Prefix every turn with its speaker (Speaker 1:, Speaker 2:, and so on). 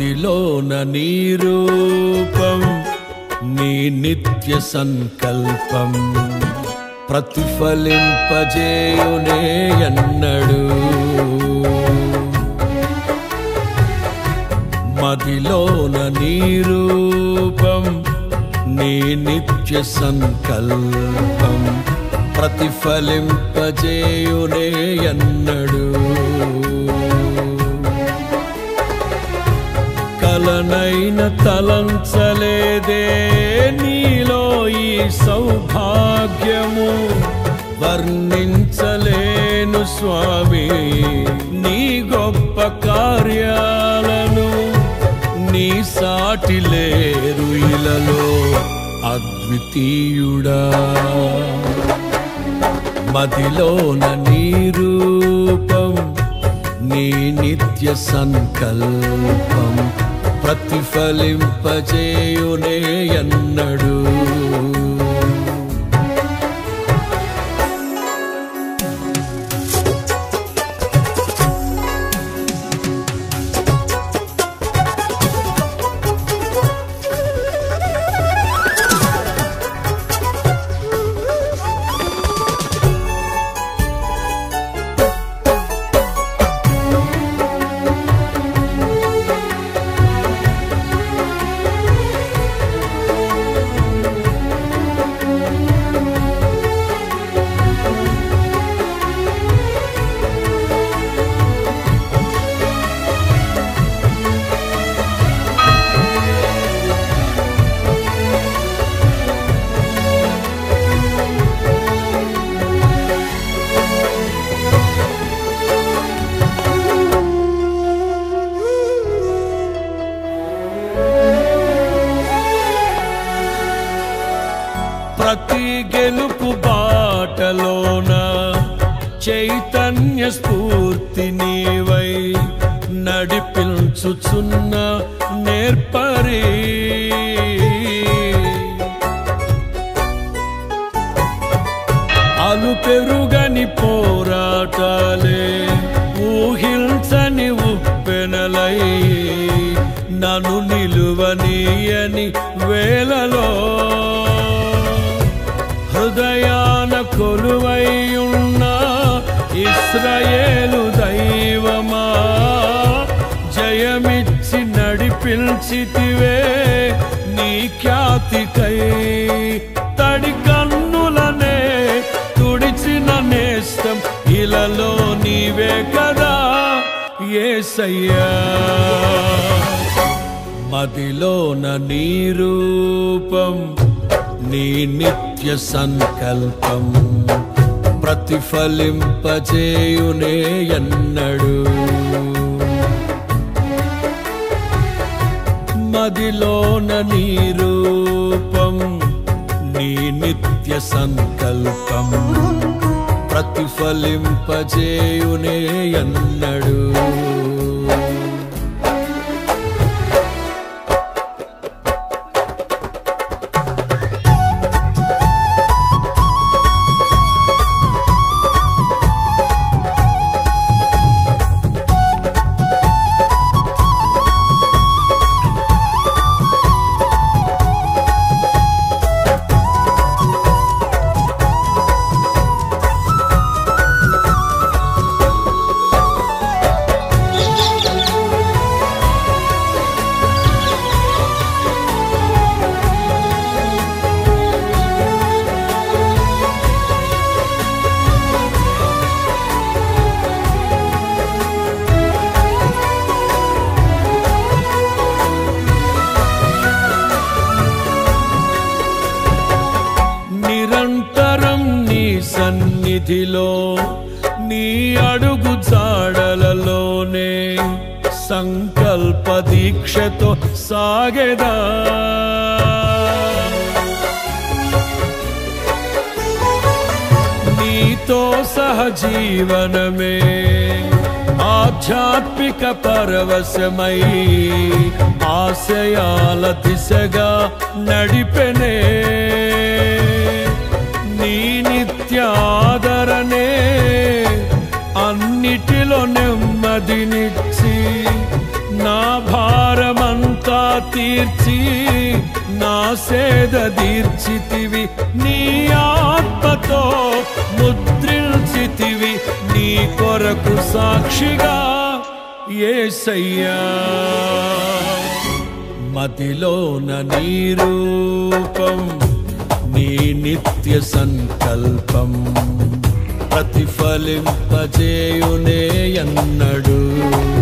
Speaker 1: మదిలోన నీ రూపం నీ నిత్య సంకల్పం ప్రతిఫలింపజేయునే ఎన్నడు మదిలోన నీ రూపం నీ నిత్య సంకల్పం ప్రతిఫలింపజేయునే ఎన్నడు కలనైన తలంచలేదే నీలో ఈ సౌభాగ్యము వర్ణించలేను స్వామి నీ గొప్ప కార్యాలను నీ సాటి లేరు ఇలలో అద్వితీయుడా మదిలోన నీ రూపం నీ నిత్య సంకల్పం ప్రతిఫలింపజేయునే ఎన్నడు ప్రతి గెలుపు బాటలోన చైతన్య స్ఫూర్తి నీవై నడిపించుచున్న నేర్పరి అలు పెరుగని పోరాటాలే ఊహించని ఉప్పెనలై నన్ను నిలువనీయని వేలలో హృదయాన కొలువైయున్న ఇస్రాయేలు దైవమా జయమిచ్చి నడిపించితివే నీ ఖ్యాతికై తడి కన్నులనే తుడిచిన నేస్తం ఇలలో నీవే కదా ఏసయ్యా మదిలోన నీ రూపం నీ నిత్య సంకల్పం ప్రతిఫలింపజేయునే ఎన్నడు మదిలోన నీ రూపం నీ నిత్య సంకల్పం ప్రతిఫలింపజేయునే ఎన్నడు నిరంతరం నీ సన్నిధిలో నీ అడుగు జాడలలోనే సంకల్ప దీక్షతో సాగెదా నీతో సహజీవనమే ఆధ్యాత్మిక పరవశమై ఆశయాల దిశగా నడిపెనే నీ నిత్యాదరణే అన్నిటిలో నెమ్మదినిచ్చి నా భారం తీర్చి నా సేద తీర్చితివి నీ ఆత్మతో ముద్రించితివి నీ కొరకు సాక్షిగా ఏసయ్యా మదిలోన నీ రూపం నీ నిత్య సంకల్పం ప్రతిఫలింపజేయునే అన్నడు